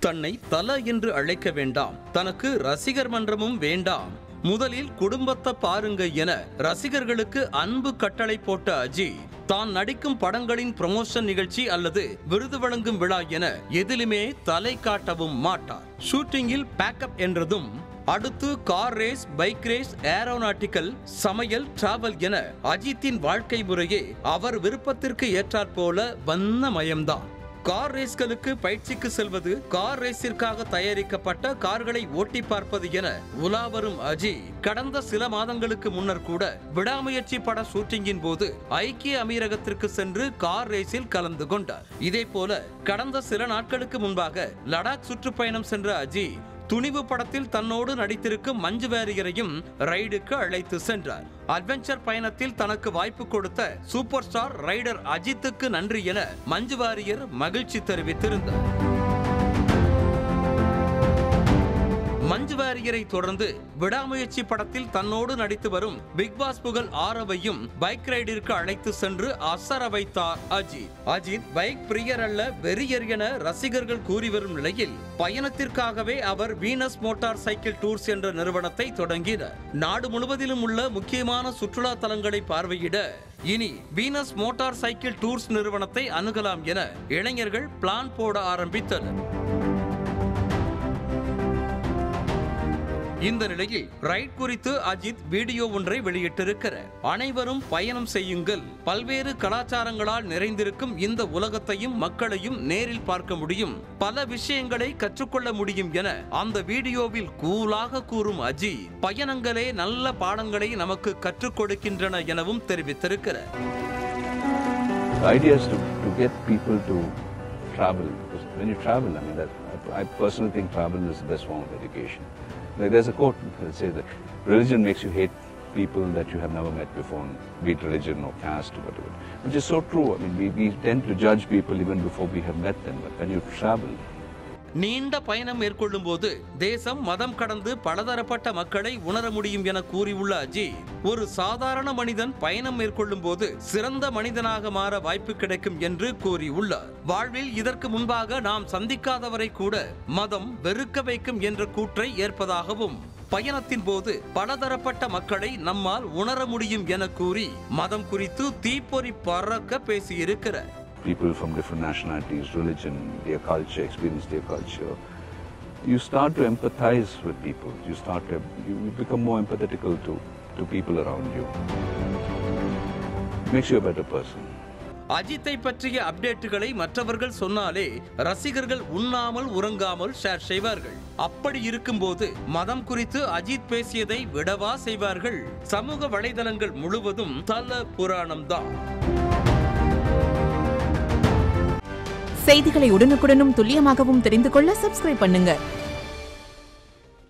தன்னை தல என்று அழைக்க வேண்டாம் தனக்கு ரசிகர் மன்றமும் வேண்டாம் முதலில் குடும்பத்தை பாருங்க என ரசிகர்களுக்கு அன்பு கட்டளை போட்ட அஜி தான் நடிக்கும் படங்களின் ப்ரமோஷன் நிகழ்ச்சி அல்லது விருது வழங்கும் விழா என எதிலுமே தலை காட்டவும் மாட்டார் ஷூட்டிங்கில் பேக்கப் என்றதும் அடுத்து car race bike race aeronautical சமையல் டிராவல் என அஜித்தின் வாழ்க்கை முறையே அவர் விருப்பத்திற்கு ஏற்றாற்போல வண்ணமயம்தான் கார் ரேஸ்களுக்கு பயிற்சிக்கு செல்வது கார் ரேஸிற்காக தயாரிக்கப்பட்ட கார்களை ஓட்டி பார்ப்பது என உலாவரும் அஜி கடந்த சில மாதங்களுக்கு முன்னர் கூட விடாமுயற்சி பட ஷூட்டிங்கின் போது ஐக்கிய அமீரகத்திற்கு சென்று கார் ரேஸில் கலந்து கொண்டார் இதே போல கடந்த சில நாட்களுக்கு முன்பாக லடாக் சுற்றுப்பயணம் சென்ற அஜி துணிவு படத்தில் தன்னோடு நடித்திருக்கும் மஞ்சு வாரியரையும் ரைடுக்கு அழைத்து சென்றார் அட்வென்ச்சர் பயணத்தில் தனக்கு வாய்ப்பு கொடுத்த சூப்பர் ஸ்டார் ரைடர் அஜித்துக்கு நன்றி என மஞ்சு வாரியர் மகிழ்ச்சி தெரிவித்திருந்தார் மஞ்சு வாரியரை தொடர்ந்து விடாமுயற்சி படத்தில் தன்னோடு நடித்து வரும் பிக் பாஸ் புகழ் ஆரவையும் பைக் ரைடிற்கு அழைத்து சென்று அசர வைத்தார் அஜித் அஜித் பைக் பிரியர் அல்ல வெறியர் என ரசிகர்கள் கூறி வரும் நிலையில் பயணத்திற்காகவே அவர் வீனஸ் மோட்டார் சைக்கிள் டூர்ஸ் என்ற நிறுவனத்தை தொடங்கினார் நாடு முழுவதிலும் உள்ள முக்கியமான சுற்றுலா தலங்களை பார்வையிட இனி வீனஸ் மோட்டார் சைக்கிள் டூர்ஸ் நிறுவனத்தை அணுகலாம் என இளைஞர்கள் பிளான் போட ஆரம்பித்தனர் இந்த நிலையில் ரைட் குறித்து அஜித் வீடியோ ஒன்றை வெளியிட்டிருக்கிறார் அனைவரும் பயணம் செய்யுங்கள் பல்வேறு கலாச்சாரங்களால் நிறைந்திருக்கும் இந்த உலகத்தையும் மக்களையும் நேரில் பார்க்க முடியும் பல விஷயங்களை கற்றுக்கொள்ள முடியும் என அந்த வீடியோவில் கூலாக கூறும் அஜித் பயணங்களே நல்ல பாடங்களை நமக்கு கற்றுக் கொடுக்கின்றன எனவும் தெரிவித்திருக்கிறார் The idea is to, to get people to travel. Because when you travel, I mean, that, I, I personally think travel is the best form of education. Like there's a quote that says that religion makes you hate people that you have never met before, be it religion or caste or whatever. Which is so true. I mean, we, we tend to judge people even before we have met them. But when you travel, நீண்ட பயணம் மேற்கொள்ளும் போது தேசம் மதம் கடந்து பலதரப்பட்ட மக்களை உணர முடியும் என கூறியுள்ள அஜித் ஒரு சாதாரண மனிதன் பயணம் மேற்கொள்ளும் போது சிறந்த மனிதனாக மாற வாய்ப்பு கிடைக்கும் என்று கூறியுள்ளார் வாழ்வில் இதற்கு முன்பாக நாம் சந்திக்காதவரை கூட மதம் வெறுக்க வைக்கும் என்ற கூற்றை ஏற்பதாகவும் பயணத்தின் போது பலதரப்பட்ட மக்களை நம்மால் உணர முடியும் என கூறி மதம் குறித்து தீப்பொறி பறக்க பேசியிருக்கிறார் people from different nationalities, religion, their culture, experience their culture, you start to empathize with people. You start to, you become more empathetical to, to people around you. Makes you a better person. அஜித்தை பற்றிய அப்டேட்டுகளை மற்றவர்கள் சொன்னாலே ரசிகர்கள் உண்ணாமல் உறங்காமல் share செய்வார்கள் அப்படி இருக்கும்போது மதம் குறித்து அஜித் பேசியதை விடவா செய்வார்கள் சமூக வலைதளங்கள் முழுவதும் தல புராணம்தான் செய்திகளை உடனுக்குடனும் துல்லியமாகவும் தெரிந்து கொள்ள சப்ஸ்கிரைப் பண்ணுங்க